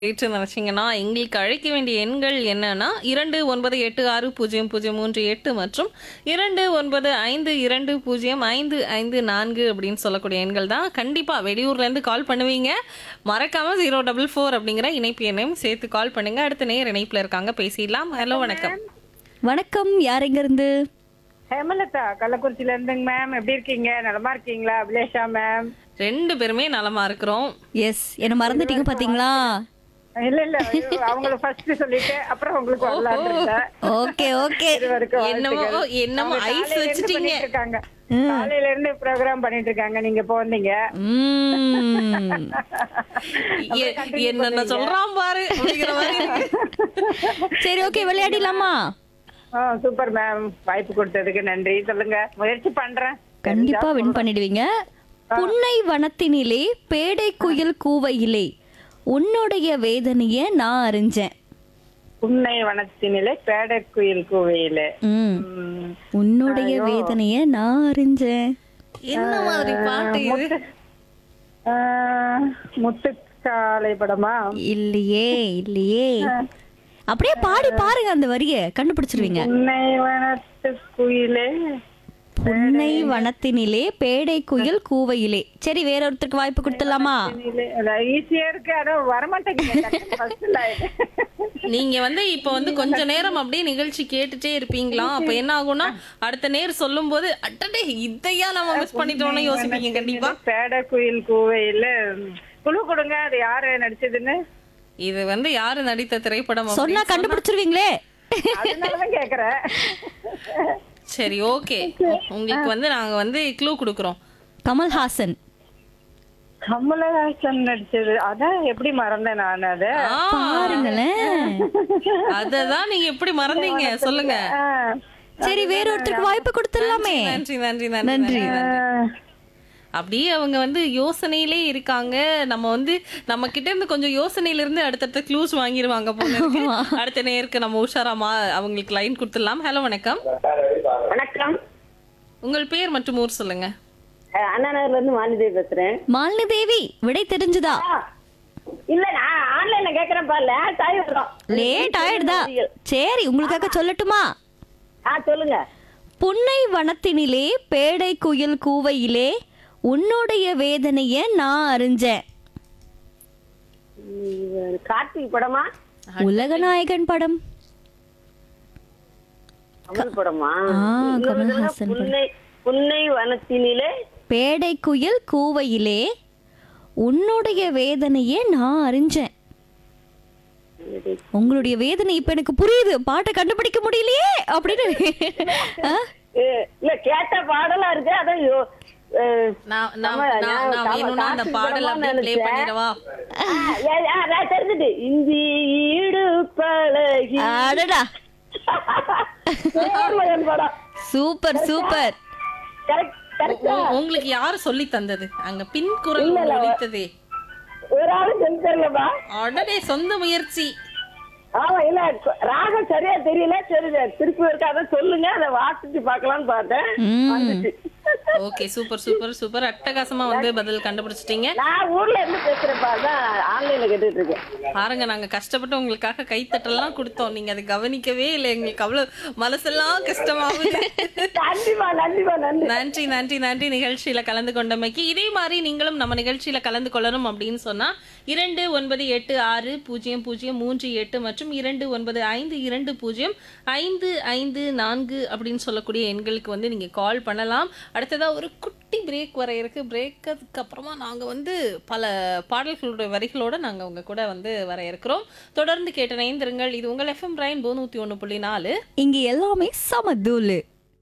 கேட்டு நினைச்சீங்கன்னா எங்களுக்கு அழைக்க வேண்டிய எண்கள் என்னன்னா இரண்டு ஒன்பது எட்டு ஆறு பூஜ்ஜியம் பூஜ்ஜியம் மூன்று எட்டு மற்றும் இரண்டு ஒன்பது ஐந்து இரண்டு பூஜ்ஜியம் ஐந்து ஐந்து நான்கு அப்படின்னு சொல்லக்கூடிய எண்கள் தான் கண்டிப்பா வெளியூர்ல இருந்து கால் பண்ணுவீங்க மறக்காம ஜீரோ டபுள் ஃபோர் அப்படிங்கிற இணைப்பு எண்ணையும் சேர்த்து கால் பண்ணுங்க அடுத்த நேர் இணைப்புல இருக்காங்க பேசிடலாம் ஹலோ வணக்கம் வணக்கம் யார் எங்க இருந்து ஹேமலதா கள்ளக்குறிச்சியில இருந்துங்க மேம் எப்படி இருக்கீங்க நலமா இருக்கீங்களா அபிலேஷா மேம் ரெண்டு பேருமே நலமா இருக்கிறோம் எஸ் என்ன மறந்துட்டீங்க பாத்தீங்களா இல்ல இல்ல ஐயோ, அவங்கள ஃபர்ஸ்ட் சொல்லிட்டு அப்புறம் உங்களுக்கு வரலான்னு இருந்தேன். ஓகே ஓகே இது வரைக்கும் என்னமோ வாழ்த்துக்கள். என்னமோ அவங்க ஐஸ் காலையில இருந்து வச்சுட்டீங்க பண்ணிட்டு இருக்காங்க காலையில இருந்து ப்ரோக்ராம் பண்ணிட்டு இருக்காங்க நீங்க போனீங்க ம். எ- என்னென்ன சொல்றான் பாரு அப்படிங்கிற மாதிரி இருக்கு. சரி ஓகே விளையாடிடலாமா சூப்பர் மேம் வாய்ப்பு கொடுத்ததுக்கு நன்றி சொல்லுங்க முயற்சி பண்றேன் கண்டிப்பா வின் பண்ணிடுவீங்க புன்னை வனத்தினிலே பேடை குயில் கூவையிலே உன்னுடைய வேதனைய நான் அறிஞ்சேன் புன்னை வனத்தினிலே பேடக்குயில் கோவையில ம். உன்னுடைய வேதனைய நான் அறிஞ்சேன் என்ன மாதிரி பாட்டு இது முத்துக்காலை படமா இல்லையே இல்லையே அப்படியே பாடி பாருங்க அந்த வரிய கண்டுபிடிச்சிருவீங்க புன்னை வனத்து குயிலே புன்னை வனத்தினிலே பேடை குயில் கூவையிலே சரி வேற ஒருத்தருக்கு வாய்ப்பு கொடுத்துடலாமா ஈஸியா இருக்கு ஆனா வரமாட்டேங்குது ஃபர்ஸ்ட் லைன் நீங்க வந்து இப்ப வந்து கொஞ்ச நேரம் அப்படியே நிகழ்ச்சி கேட்டுட்டே இருப்பீங்களா அப்ப என்ன ஆகும்னா அடுத்த நேர் சொல்லும் போது அட்டடே இதையா நம்ம மிஸ் பண்ணிட்டோம்னு யோசிப்பீங்க கண்டிப்பா பேட குயில் கூவையில குழு கொடுங்க அது யாரு நடிச்சதுன்னு இது வந்து யாரு நடித்த திரைப்படம் அப்படி? சொன்னா கண்டுபிடிச்சிருவீங்களே அதனாலதான் கேக்குறேன் சரி ஓகே உங்களுக்கு வந்து நாங்க வந்து க்ளூ கொடுக்குறோம் கமல்ஹாசன் கமலஹாசன் நடிச்சது அதான் எப்படி மறந்தேன் நான் அத ஆ, பாருங்களேன் அததான் நீங்க எப்படி மறந்தீங்க சொல்லுங்க ஆ. சரி வேற ஒருத்தருக்கு வாய்ப்பு கொடுத்துடலாமே நன்றி நன்றி நன்றி நன்றி நன்றி. அப்படியே அவங்க வந்து யோசனையிலே இருக்காங்க நம்ம வந்து நம்ம கிட்ட இருந்து கொஞ்சம் யோசனையில இருந்து அடுத்தடுத்த க்ளூஸ் வாங்கிடுவாங்க போல இருக்கு. அடுத்த நேருக்கு நம்ம உஷாராமா அவங்களுக்கு லைன் கொடுத்துடலாம் ஹலோ வணக்கம் வணக்கம் உங்கள் பேர் மற்றும் ஊர் சொல்லுங்க அஹ் அண்ணா நகர்ல இருந்து வாணிதேவி பேசுறேன் மாலினி தேவி விடை தெரிஞ்சுதா ஆ, இல்ல நான் ஆன்லைன்ல கேக்குறேன் பாருல டைம் வரும் லேட் ஆயிடுதா சரி உங்களுக்காக சொல்லட்டுமா ஆ சொல்லுங்க புன்னை வனத்தினிலே பேடை குயில் கூவையிலே உன்னுடைய வேதனைய நான் அறிஞ்சேன் இது கார்த்திக் படமா உலகநாயகன் படம் கமல் படமா ஆ, இன்னொரு தடவை கமல்ஹாசன் படம். புன்னை புன்னை வனத்தினிலே பேடை குயில் கூவையிலே உன்னுடைய வேதனைய நான் அறிஞ்சேன் உங்களுடைய வேதனை இப்ப எனக்கு புரியுது பாட்டை கண்டுபிடிக்க முடியலையே அப்படின்னு ஆ? அஹ் இல்ல கேட்ட பாடலா இருக்கு அதான் யோ- அஹ் நான் நான் ஆமா, நான் நான் நான் வேணும்னா அந்த கார்த்திக் பாடல் படமா அப்படியே ப்ளே நினைச்சேன். பண்ணிடவா ஆ, ஏ- ஆ, நான் தெரிஞ்சுட்டு இந்தி ஈடு பழகி அடடா தேவமகன் படம் சூப்பர் சூப்பர் கரெக்ட் கரெக்டா உ- உங்களுக்கு யாரு சொல்லி தந்தது அங்க பின் குரல் ஒலித்ததே ஒரு ஆளு செஞ்சு தரலப்பா உடனே சொந்த முயற்சி ஆமா இல்ல ராகம் சரியா தெரியல சரி திருப்பி இருக்கா அதை சொல்லுங்க அதை வாசிச்சு பார்க்கலாம்னு பார்த்தேன் வந்துச்சு. ஓகே சூப்பர் சூப்பர் சூப்பர் அட்டகாசமா வந்து பதில் கண்டுபிடிச்சிட்டீங்க நான் ஊர்ல இருந்து பேசுறப்பா அதான் ஆன்லைன்ல கேட்டுட்டு இருக்கேன் பாருங்க நாங்க கஷ்டப்பட்டு உங்களுக்காக கைத்தட்டலாம் கொடுத்தோம் நீங்க அதை கவனிக்கவே இல்லை எங்களுக்கு அவ்வளவு மனசெல்லாம் கஷ்டமாகுது நன்றிமா நன்றிமா நன்றி நன்றி நன்றி நன்றி நிகழ்ச்சியில கலந்து கொண்டமைக்கு இதே மாதிரி நீங்களும் நம்ம நிகழ்ச்சியில கலந்து கொள்ளணும் அப்படின்னு சொன்னா இரண்டு ஒன்பது எட்டு ஆறு பூஜ்ஜியம் பூஜ்ஜியம் மூன்று எட்டு மற்றும் இரண்டு ஒன்பது ஐந்து இரண்டு பூஜ்ஜியம் ஐந்து ஐந்து நான்கு அப்படின்னு சொல்லக்கூடிய எண்களுக்கு வந்து நீங்க கால் பண்ணலாம் அடுத்ததா ஒரு குட்டி பிரேக் வர இருக்கு பிரேக்கு அப்புறமா நாங்க வந்து பல பாடல்களுடைய வரிகளோட நாங்க உங்க கூட வந்து வர இருக்கிறோம் தொடர்ந்து கேட்ட நைந்திருங்கள் இது உங்கள் எஃப்எம் பிரைன் நூத்தி ஒண்ணு புள்ளி நாலு இங்க எல்லாமே சமதூலு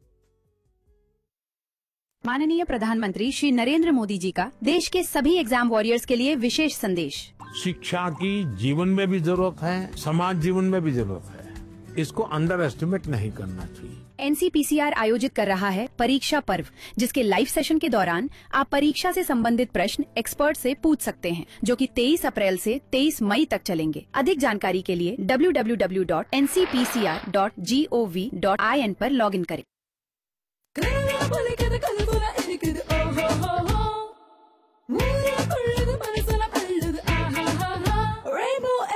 माननीय प्रधानमंत्री श्री नरेंद्र मोदी जी का देश के सभी एग्जाम वॉरियर्स के लिए विशेष संदेश शिक्षा की जीवन में भी जरूरत है समाज जीवन में भी जरूरत है इसको अंडर एस्टिमेट नहीं करना चाहिए एनसीपीसीआर आयोजित कर रहा है परीक्षा पर्व जिसके लाइव सेशन के दौरान आप परीक्षा से संबंधित प्रश्न एक्सपर्ट से पूछ सकते हैं जो कि 23 अप्रैल से 23 मई तक चलेंगे अधिक जानकारी के लिए www.ncpcr.gov.in पर लॉगिन करें